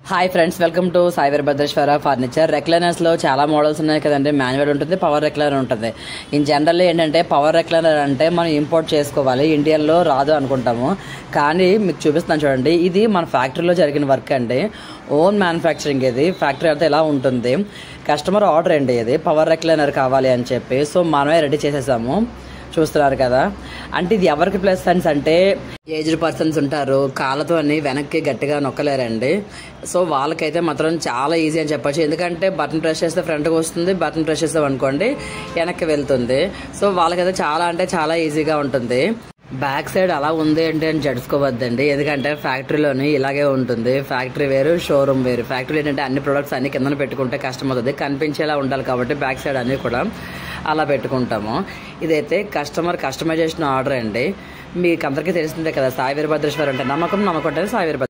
hi friends welcome to Sai Veerabhadreshwara furniture recliners లో చాలా models ఉన్నాయి కదండి మాన్యువల్ ఉంటుంది పవర్ రెక్లైనర్ ఉంటుంది ఇన్ జనరల్ ఏంటంటే పవర్ రెక్లైనర్ అంటే మనం ఇంపోర్ట్ చేసుకోవాలి ఇండియన్లో రాదు అనుకుంటాము కానీ మీకు చూపిస్తున్నాను చూడండి ఇది మన ఫ్యాక్టరీలో జరిగిన వర్క్ అండి ఓన్ మ్యానుఫ్యాక్చరింగ్ ఇది ఫ్యాక్టరీ అంతా ఇలా ఉంటుంది కస్టమర్ ఆర్డర్ అండి ఇది పవర్ రెక్లైనర్ కావాలి అని చెప్పి సో మనమే రెడీ చేసేసాము చూస్తున్నారు కదా అంటే ఇది ఎవరికి ప్లస్ సెన్స్ అంటే ఏజ్డ్ పర్సన్స్ ఉంటారు కాళ్ళతో అన్ని వెనక్కి గట్టిగా నొక్కలేరండి సో వాళ్ళకైతే మాత్రం చాలా ఈజీ అని చెప్పొచ్చు ఎందుకంటే బటన్ ప్రెస్ చేస్తే ఫ్రంట్కి వస్తుంది బటన్ ప్రెస్ చేస్తాం అనుకోండి వెనక్కి వెళ్తుంది సో వాళ్ళకైతే చాలా అంటే చాలా ఈజీగా ఉంటుంది బ్యాక్ సైడ్ అలా ఉంది అంటే అని జడుచుకోవద్దండి ఎందుకంటే ఫ్యాక్టరీలోని ఇలాగే ఉంటుంది ఫ్యాక్టరీ వేరు షోరూమ్ వేరు ఫ్యాక్టరీ ఏంటంటే అన్ని ప్రొడక్ట్స్ అన్ని కింద పెట్టుకుంటే కష్టం అవుతుంది కనిపించేలా ఉండాలి కాబట్టి బ్యాక్ సైడ్ అన్ని కూడా అలా పెట్టుకుంటాము ఇదైతే కస్టమర్ కస్టమైజేషన్ ఆర్డర్ అండి మీకు అందరికీ తెలిసిందే కదా సాయి వీరభద్రేశ్వర్ అంటే నమ్మకం నమ్మకం అంటే సాయి వీరభద్ర